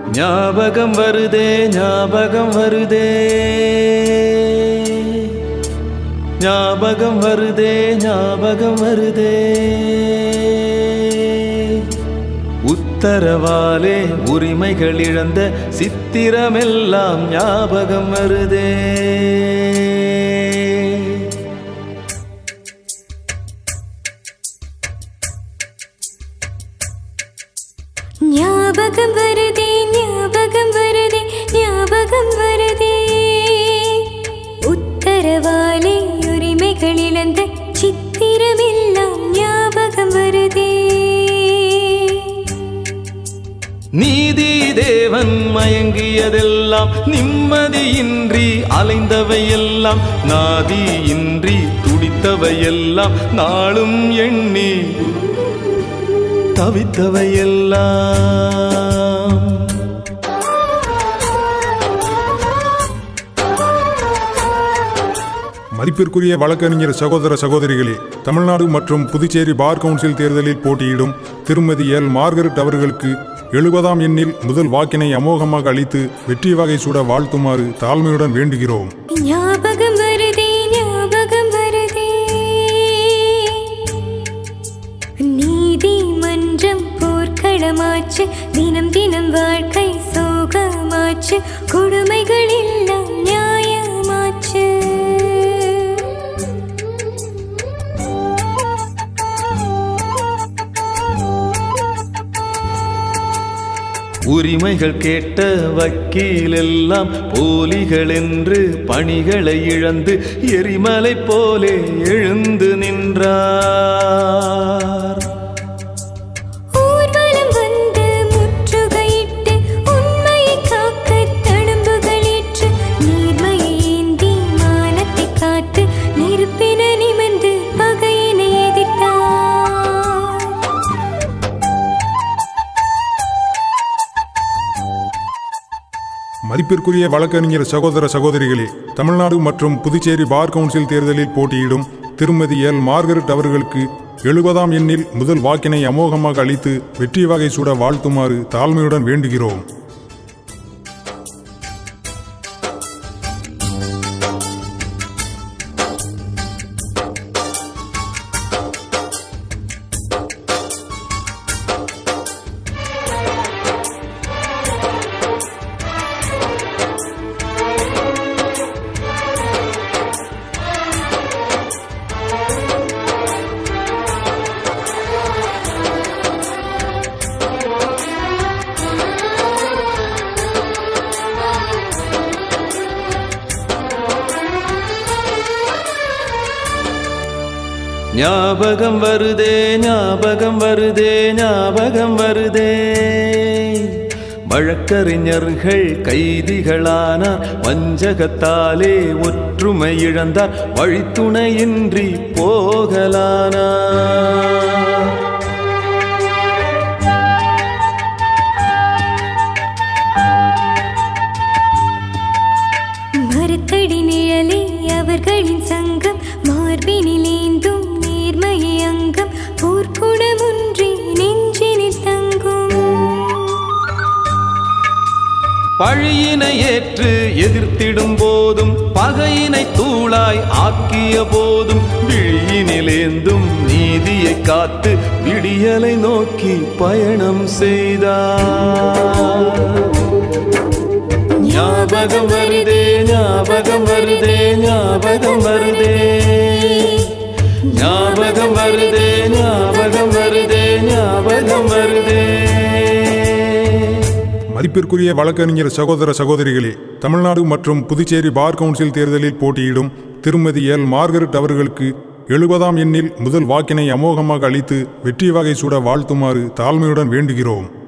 ஞாபகம் வருதே ஞாபகம் வருதே ஞாபகம் வருதே ஞாபகம் வருதே உத்தரவாலே உரிமைகள் இழந்த சித்திரமெல்லாம் ஞாபகம் வருதே ஞாபகம் வருதே ஞாபகம் வருதே ஞாபகம் வருதே உத்தரவாலே உரிமைகள் இழந்த சித்திரமெல்லாம் ஞாபகம் வருதே நீதி தேவன் மயங்கியதெல்லாம் நிம்மதியின்றி அலைந்தவையெல்லாம் நாதியின்றி துடித்தவையெல்லாம் நாளும் எண்ணி தவித்தவையெல்லாம் மதிப்பிற்குரிய வழக்கறிஞர் சகோதர சகோதரிகளே தமிழ்நாடு மற்றும் புதுச்சேரி பார் கவுன்சில் தேர்தலில் போட்டியிடும் திருமதி எல் மார்கரெட் அவர்களுக்கு எழுபதாம் எண்ணில் முதல் வாக்கினை அமோகமாக அளித்து வெற்றி வகை சூட வாழ்த்துமாறு தாழ்மையுடன் வேண்டுகிறோம் ஞாபகம் வருதே ஞாபகம் வருதே நீதிமன்றம் போர்க்களமாச்சு தினம் தினம் வாழ்க்கை சோகமாச்சு கொடுமைகள் எல்லாம் நியாயமாச்சு உரிமைகள் கேட்ட வக்கீல் எல்லாம் போலிகள் என்று பணிகளை இழந்து எரிமலை போலே எழுந்து நின்றார் ஊர்வலம் வந்து முற்றுகையிட்டு உண்மையை காக்க தழும்புகளேற்று நீர்மையை ஏந்தி மானத்தை காத்து நெருப்பின நிமிர்ந்து பகையினை எதிர்த்தார் மதிப்பிற்குரிய வழக்கறிஞர் சகோதர சகோதரிகளே தமிழ்நாடு மற்றும் புதுச்சேரி பார் கவுன்சில் தேர்தலில் போட்டியிடும் திருமதி எல் மார்கரெட் அவர்களுக்கு எழுபதாம் எண்ணில் முதல் வாக்கினை அமோகமாக அளித்து வெற்றி வகை சூட வாழ்த்துமாறு தாழ்மையுடன் வேண்டுகிறோம் ஞாபகம் வருதே ஞாபகம் வருதே ஞாபகம் வருதே வழக்கறிஞர்கள் கைதிகளானார் வஞ்சகத்தாலே ஒற்றுமை இழந்தார் வழித்துணையின்றி போகலானார் மறுத்தடி நிழலே அவர்களின் சங்கம் மார்பினிலேந்தும் நேர்மையை அங்கம் போர்க்குணமுன்றி நெஞ்சினில் தங்கும் பழியினை ஏற்று எதிர்த்திடும் போதும் பகையினை தூளாய் ஆக்கிய போதும் விழியினிலேந்தும் நீதியை காத்து விடியலை நோக்கி பயணம் செய்தார் ஞாபகம் வருதே ஞாபகம் வருதே ஞாபகம் வருதே ஞாபகம் வருதே ஞாபகம் வருதே ஞாபகம் வருதே மதிப்பிற்குரிய வழக்கறிஞர் சகோதர சகோதரிகளே தமிழ்நாடு மற்றும் புதுச்சேரி பார் கவுன்சில் தேர்தலில் போட்டியிடும் திருமதி எல் மார்கரெட் அவர்களுக்கு எழுபதாம் எண்ணில் முதல் வாக்கினை அமோகமாக அளித்து வெற்றி வகை சூட வாழ்த்துமாறு தாழ்மையுடன் வேண்டுகிறோம்